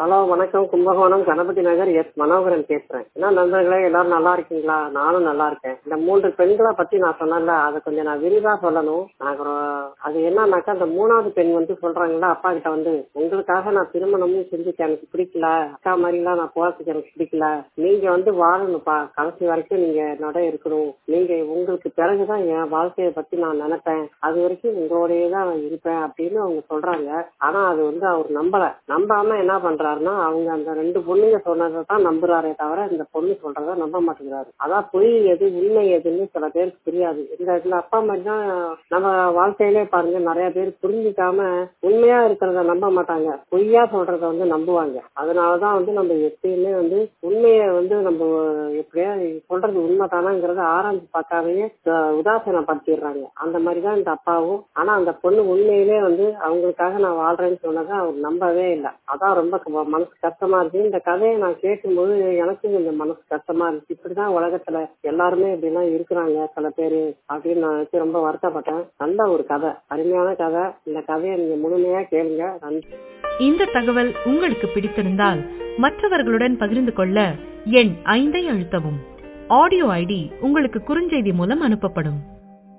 hello வணக்கம் Kumbakonam Ganapathi Nagar S Manoharan பேசுறேன் என்ன நண்பர்களே எல்லாரும் நல்லா இருக்கீங்களா நானும் நல்லா இருக்கேன் இந்த மூன்று பெண்களை பத்தி நான் சொன்னேன்ல அதை கொஞ்சம் நான் விரிவா சொல்லணும் நான் அப்புறம் அது என்னன்னாக்கா அந்த மூணாவது பெண் வந்து சொல்றாங்களா அப்பா கிட்ட வந்து உங்களுக்காக நான் திருமணமும் செஞ்சுக்க எனக்கு பிடிக்கல அக்கா மாதிரிலாம் நான் போறதுக்கு எனக்கு பிடிக்கல நீங்க வந்து வாழணும்ப்பா கடைசி வரைக்கும் நீங்க நட இருக்கணும் நீங்க உங்களுக்கு பிறகுதான் என் வாழ்க்கையை பத்தி நான் நினைப்பேன் அது வரைக்கும் உங்களோடயே தான் நான் இருப்பேன் அப்படின்னு அவங்க சொல்றாங்க ஆனா அது வந்து அவர் நம்பல நம்பாம என்ன பண்றாருன்னா அவங்க அந்த ரெண்டு பொண்ணுங்க சொன்னதை தான் நம்புறாரே தவிர இந்த பொண்ணு சொல்றத நம்ப மாட்டேங்கிறாரு அதான் பொய் எது உண்மை எதுன்னு சில பேருக்கு தெரியாது இந்த இதுல அப்பா மாதிரி தான் நம்ம வாழ்க்கையிலே பாருங்க நிறைய பேர் புரிஞ்சுக்காம உண்மையா இருக்கிறத நம்ப மாட்டாங்க பொய்யா சொல்றத வந்து நம்புவாங்க அதனாலதான் வந்து நம்ம எப்பயுமே வந்து உண்மையை வந்து நம்ம எப்படியா சொல்றது உண்மைதானாங்கிறத ஆராய்ச்சி பார்க்காமயே அஹ், உதாசீனப்படுத்திடுறாங்க அந்த மாதிரிதான் இந்த அப்பாவும் ஆனா அந்த பொண்ணு உண்மையிலே வந்து அவங்களுக்காக நான் வாழ்றேன்னு சொன்னதை அவர் நம்பவே இல்லை அதான் ரொம்ப க- மனசு கஷ்டமா இருக்கு இந்த கதையை நான் கேட்கும்போது எனக்கும் கொஞ்சம் மனசு கஷ்டமா இருந்துச்சு இப்படிதான் உலகத்துல எல்லாருமே இப்படிலாம் இருக்கிறாங்க சில பேரு அப்படின்னு நான் நினைச்சு ரொம்ப வருத்தப்பட்டேன் நல்ல ஒரு கதை அருமையான கதை இந்த கதையை நீங்க முழுமையா கேளுங்க நன்றி இந்த தகவல் உங்களுக்கு பிடித்திருந்தால் மற்றவர்களுடன் பகிர்ந்து கொள்ள எண் ஐந்தை அழுத்தவும் ஆடியோ ஐடி உங்களுக்கு குறுஞ்செய்தி மூலம் அனுப்பப்படும்